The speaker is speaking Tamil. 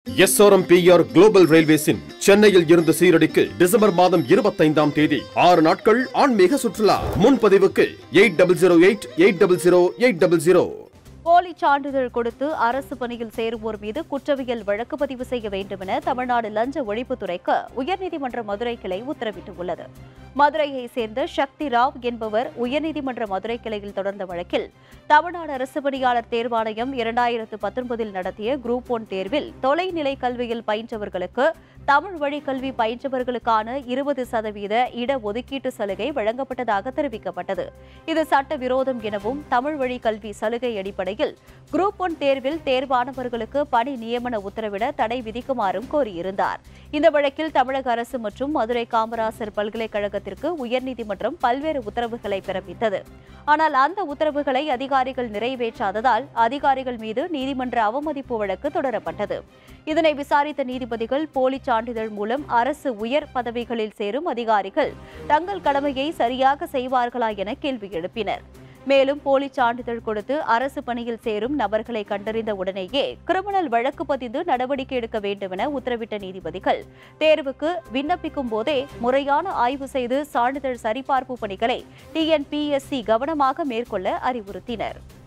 எஸ்ஆர்எம்பிஆர் குளோபல் ரயில்வேஸின் சென்னையில் இருந்து சீரடிக்கு டிசம்பர் மாதம் இருபத்தைந்தாம் தேதி ஆறு நாட்கள் ஆன்மீக சுற்றுலா முன்பதிவுக்கு eight double zero eight eight double zero eight double zero போலி சான்றிதழ் கொடுத்து அரசு பணியில் சேருவோர் மீது குற்றவியல் வழக்கு பதிவு செய்ய வேண்டும் என தமிழ்நாடு லஞ்ச ஒழிப்புத்துறைக்கு உயர்நீதிமன்ற மதுரை கிளை உத்தரவிட்டுள்ளது மதுரையை சேர்ந்த சக்தி ராவ் என்பவர் உயர்நீதிமன்ற மதுரை கிளையில் தொடர்ந்த வழக்கில் தமிழ்நாடு அரசு பணியாளர் தேர்வாணையம் இரண்டாயிரத்து பத்தொன்பதில் நடத்திய குரூப் ஒன் தேர்வில் தொலைநிலை கல்வியில் பயின்றவர்களுக்கு தமிழ் வழி கல்வி பயின்றவர்களுக்கான இருபது சதவீத இடஒதுக்கீட்டு சலுகை வழங்கப்பட்டதாக தெரிவிக்கப்பட்டது இது சட்டவிரோதம் எனவும் தமிழ் வழி கல்வி சலுகை அடிப்படையில் குரூப் ஒன் தேர்வில் தேர்வானவர்களுக்கு பணி நியமன உத்தரவிட தடை விதிக்குமாறும் கோரியிருந்தார் இந்த வழக்கில் தமிழக அரசு மற்றும் மதுரை காமராசர் பல்கலைக்கழகத்திற்கு உயர்நீதிமன்றம் பல்வேறு உத்தரவுகளை பிறப்பித்தது ஆனால் அந்த உத்தரவுகளை அதிகாரிகள் நிறைவேற்றாததால் அதிகாரிகள் மீது நீதிமன்ற அவமதிப்பு வழக்கு தொடரப்பட்டது இதனை விசாரித்த நீதிபதிகள் போலி சான்றிதழ் மூலம் அரசு உயர் பதவிகளில் சேரும் அதிகாரிகள் தங்கள் கடமையை சரியாக செய்வார்களா என கேள்வி எழுப்பினர் மேலும் போலி சான்றிதழ் கொடுத்து அரசு பணியில் சேரும் நபர்களை கண்டறிந்த உடனேயே கிரிமினல் வழக்கு பதிந்து நடவடிக்கை எடுக்க வேண்டும் என உத்தரவிட்ட நீதிபதிகள் தேர்வுக்கு விண்ணப்பிக்கும் போதே முறையான ஆய்வு செய்து சான்றிதழ் சரிபார்ப்பு பணிகளை டிஎன்பிஎஸ்சி கவனமாக மேற்கொள்ள அறிவுறுத்தினர்